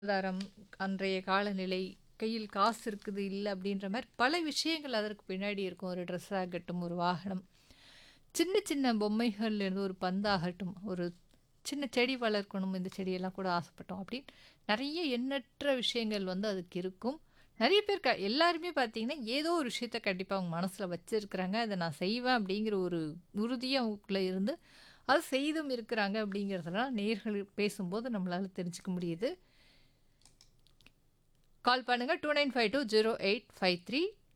பொருளாதாரம், அன்றைய காலநிலை, கையில் காசு இருக்குது, இல்ல அப்படின்ற மாரி பல விஷயங்கள் அதற்கு பின்னாடி இருக்கும். ஒரு ட்ரெஸ் ஆகட்டும், ஒரு வாகனம். சின்ன சின்ன பொம்மைகள்லேருந்து ஒரு பந்தாகட்டும், ஒரு சின்ன செடி வளர்க்கணும், இந்த செடியெல்லாம் கூட ஆசைப்பட்டோம் அப்படின்னு நெறைய எண்ணற்ற விஷயங்கள் வந்து அதுக்கு இருக்கும். நெறைய பேர் க எல்லாருமே பார்த்தீங்கன்னா, ஏதோ ஒரு விஷயத்த கண்டிப்பா அவங்க மனசுல வச்சிருக்கிறாங்க. அத நான் செய்வேன் அப்படிங்கிற ஒரு உறுதி அவங்களுக்குள்ள இருந்து, அத செய்தும் இருக்கிறாங்க அப்படிங்கிறதெல்லாம் நேயர்கள் பேசும்போது நம்மளால தெரிஞ்சுக்க முடியுது. கால் பண்ணுங்க 29520853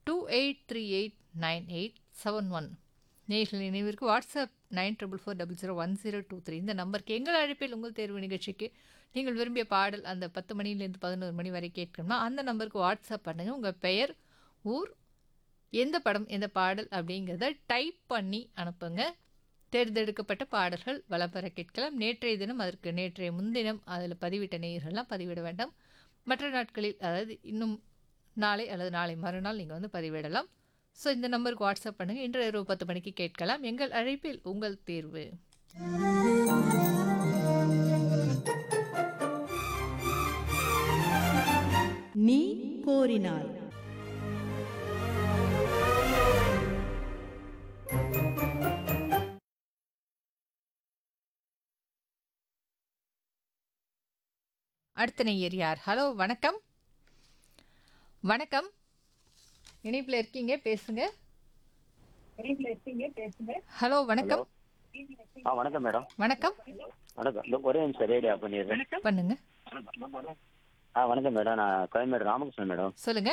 28389871 நேயர்கள் நினைவிற்கு வாட்ஸ்அப் 9440001023 இந்த நம்பருக்கு எங்கள் அழைப்பில் உங்கள் தேர்வு நிகழ்ச்சிக்கு நீங்கள் விரும்பிய பாடல் அந்த 10 மணிலேருந்து 11 மணி வரை கேட்கணும்னா, அந்த நம்பருக்கு வாட்ஸ்அப் பண்ணுங்க. உங்க பெயர், ஊர், எந்த படம், எந்த பாடல் அப்படிங்கிறத டைப் பண்ணி அனுப்புங்க. தேர்ந்தெடுக்கப்பட்ட பாடல்கள் வலம் பெற கேட்கலாம். நேற்றைய தினம் அதற்கு நேற்றைய முன்தினம் அதில பதிவிட்ட நேயர்கள்லாம் பதிவிட வேண்டாம். மற்ற நாட்களில் அதாவது இன்னும் நாளை அல்லது நாளை மறுநாள் நீங்க வந்து பதிவிடலாம். ஸோ இந்த நம்பருக்கு வாட்ஸ்அப் பண்ணுங்க. இன்று இரவு 10 மணிக்கு கேட்கலாம். எங்கள் அழைப்பில் உங்கள் தேர்வு. நீ கோரினாய். அடுத்த நேயர் யார்? ஹலோ வணக்கம். வணக்கம். இணைப்பில இருக்கீங்க பேசுங்க. ஹலோ வணக்கம். ஆ வணக்கம் மேடம் வணக்கம். வணக்கம் இந்த ஒரே நிமிஷம் ரேடியோ ஆஃப் பண்ணிடுறேன் பண்ணுங்க. ஆ வணக்கம் மேடம் நான் கோயம்பேடு ராமகிருஷ்ணன் மேடம் சொல்லுங்க.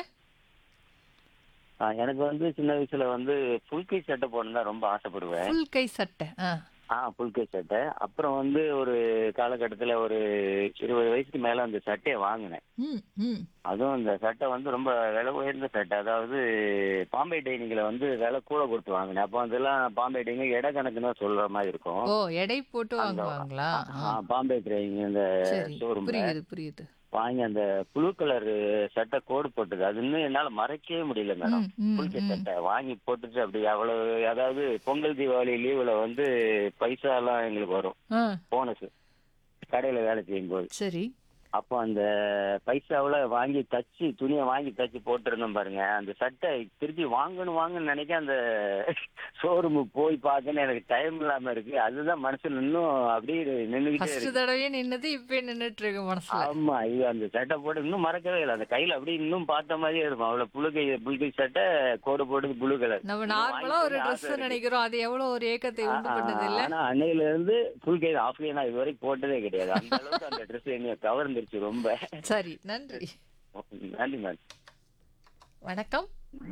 ஆ, எனக்கு வந்து சின்ன வயசுல வந்து ஃபுல் கை சட்டை போடணும் தான் ரொம்ப ஆசைப்படுவேன் ஃபுல் கை சட்டை. ஆ. ஆ ஃபுல் கை சட்டை அப்புறம் வந்து ஒரு காலகட்டத்தில் ஒரு இருபது வயசுக்கு மேலே அந்த சட்டையை வாங்கினேன் ம், ம். அதுவும் இந்த சட்டை வந்து ரொம்ப விலை உயர்ந்த சட்டை அதாவது பாம்பே டைனிங்கில் வந்து விலை கூட கொடுத்து வாங்கினேன் அப்போ அதெல்லாம் பாம்பே டைனிங் எடை கணக்குன்னு தான் சொல்ற மாதிரி இருக்கும் ஓ எடை போட்டு அந்த- வாங்குவாங்களா? ஆ, பாம்பே டைனிங் இந்த சரி. ஷோரூம் புரியுது, புரியுது. வாங்கி அந்த ப்ளூ கலர் சட்டை கோடு போட்டது அது இன்னும் என்னால மறக்கவே முடியல மேடம் ம், ம், புல் ம். சட்டை வாங்கி போட்டுட்டு அப்படி அவ்வளவு அதாவது பொங்கல் தீபாவளி லீவுல வந்து பைசா எல்லாம் எங்களுக்கு வரும் ஆ, போனஸ் கடையில வேலை செய்யும் போது சரி. அப்போ அந்த பைசாவுல வாங்கி தச்சு துணியை வாங்கி தச்சு போட்டிருந்தோம் பாருங்க அந்த சட்டை திருப்பி வாங்கணும் வாங்கணும்னு நினைக்க அந்த ஷோரூமுக்கு போய் பார்க்கன்னு எனக்கு டைம் இல்லாம இருக்கு அதுதான் மனசுல இன்னும் அப்படியே நின்றுகிட்டே ஃபர்ஸ்ட் இருக்கு தடவையே நின்னது இப்பயே நின்னுட்டு இருக்கு மனசுல. ஆமா இது அந்த சட்டை போட்டு இன்னும் மறக்கவே இல்லை அந்த கையில அப்படியே இன்னும் பார்த்த மாதிரியே இருக்கும் அவ்வளவு புழுகை புழுகை சட்டை கோடு போட்டு புழு கலர் நம்ம நார்மலா ஒரு Dress நினைக்கிறோம். அது எவ்வளவு ஒரு ஏக்கத்தை உண்டு பண்ணுது இல்ல? ஆனா அன்னையில இருந்து ஃபுல் கை ஆஃப் கை நான் இது வரைக்கும் போட்டதே கிடையாது அந்த அளவுக்கு அந்த ட்ரெஸ் என்ன கவர்ந்துருச்சு ரொம்ப சரி, நன்றி. நன்றி மேம் வணக்கம்.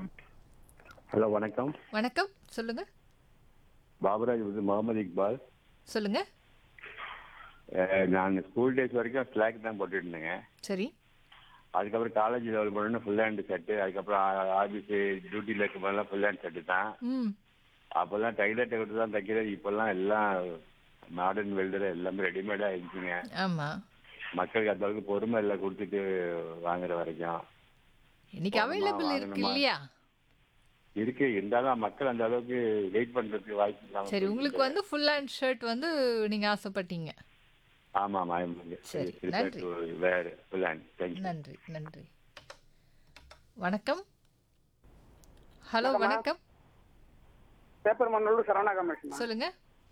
ஹலோ வணக்கம் வணக்கம். சொல்லுங்க. பாபுராஜ் வந்து முகமது இக்பால் சொல்லுங்க. அஹ், நான் ஸ்கூல் டேஸ் வரைக்கும் ஸ்லாக் தான் போட்டுட்டு இருந்தேங்க சரி. அதுக்கப்புறம் காலேஜ் லெவல் போனோன்னா ஃபுல் ஹேண்ட் செட்டு அதுக்கப்புறம் ஆஃபீஸ் டியூட்டியில் இருக்கும் போதெல்லாம் ஃபுல் ஹேண்ட் செட்டு தான் ம். அப்போல்லாம் டைலர் டெக்ட் தான் தைக்கிறது இப்போல்லாம் எல்லாம் மாடர்ன் வெல்டர் எல்லாமே ரெடிமேடாக இருந்துச்சுங்க ஆமா. மக்களுக்கு அந்த அளவுக்கு பொறுமை இல்லை கொடுத்துட்டு வாங்குற வரைக்கும் இன்னைக்கு போகணுமா, அவைலபிள் இருக்கு வாங்கணுமா? இல்லையா? இருக்கு இருந்தாலும் மக்கள் அந்த அளவுக்கு வெயிட் பண்றதுக்கு வாய்ப்பு இல்லாம சரி, உங்களுக்கு வந்து ஃபுல் ஹேண்ட் ஷர்ட் வந்து நீங்க ஆசைப்பட்டீங்க. ஆமா ஆமா சரி, நன்றி. வேறு ஃபுல் ஹேண்ட் தேங்க்யூ நன்றி, நன்றி. வணக்கம். ஹலோ வணக்கம். பேப்பர் மண்ணூர் சரவணா கமிஷன் சொல்லுங்க.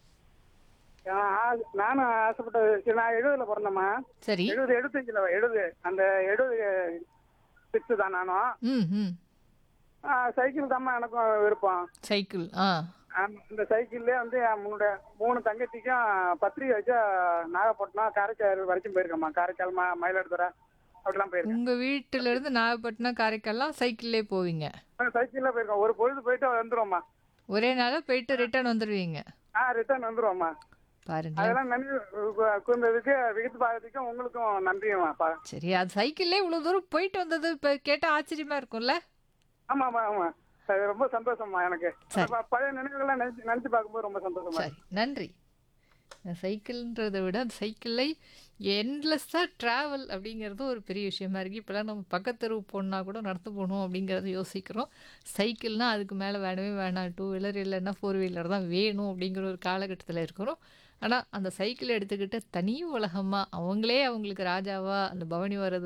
நானும் ஆசைப்பட்டது சரி, நான் எழுபதுல பிறந்தேம்மா சரி. எழுபது எழுபத்தஞ்சுல எழுபது அந்த எழுபது சிக்ஸ் தான் நானும் ம், ம். ஆ, சைக்கிள் தாம்மா எனக்கும் விருப்பம் சைக்கிள். ஆ. ஆமா, இந்த சைக்கிள்லே வந்து என் மூணு மூணு தங்கச்சிக்கும் பத்திரிக்கை வச்சா நாகப்பட்டினம் காரைக்கால் வரைக்கும் போயிருக்கேம்மா காரைக்கால் ம மயிலாடுதுறை அப்படிலாம் போயிருக்கேன் உங்க வீட்டுல இருந்து நாகப்பட்டினம் காரைக்கால்லாம் சைக்கிள்லே போவீங்க. சைக்கிள்ல போயிருக்கோம் ஒரு பொழுது போயிட்டு வந்துருவோம்மா ஒரே நாளா போயிட்டு ரிட்டர்ன் வந்துருவீங்க. ஆ ரிட்டர்ன் வந்துருவோம்மா பாருங்க. அதெல்லாம் நன்றி கூர்ந்ததுக்கு விகித்து பாகத்துக்கும் உங்களுக்கும் நன்றிம்மா பா சரி அது சைக்கிள்லே இவ்வளவு தூரம் போயிட்டு வந்தது இப்ப கேட்டா ஆச்சரியமா இருக்கும்ல? ஆமா ஆமா ஆமா அது ரொம்ப சந்தோஷமா எனக்கு சரி. ப- பழைய நினைவுகள்லாம் நினைச்சு நினைச்சு பார்க்கும்போது ரொம்ப சந்தோஷமா சரி நன்றி சைக்கிள்ன்றதை விட அந்த சைக்கிளை என்லெஸ்ஸாக ட்ராவல் அப்படிங்கிறது ஒரு பெரிய விஷயமா இருக்குது இப்போலாம் நம்ம பக்கத்தெரு போனால் கூட நடந்து போகணும் அப்படிங்கிறத யோசிக்கிறோம் சைக்கிள்னால் அதுக்கு மேலே வேணவே வேணாம் டூ வீலர் இல்லைன்னா ஃபோர் வீலர் தான் வேணும் அப்படிங்கிற ஒரு காலகட்டத்தில் இருக்கிறோம் ஆனால் அந்த சைக்கிள் எடுத்துக்கிட்டு தனி உலகமாக அவங்களே அவங்களுக்கு ராஜாவா அந்த பவனி வர்றது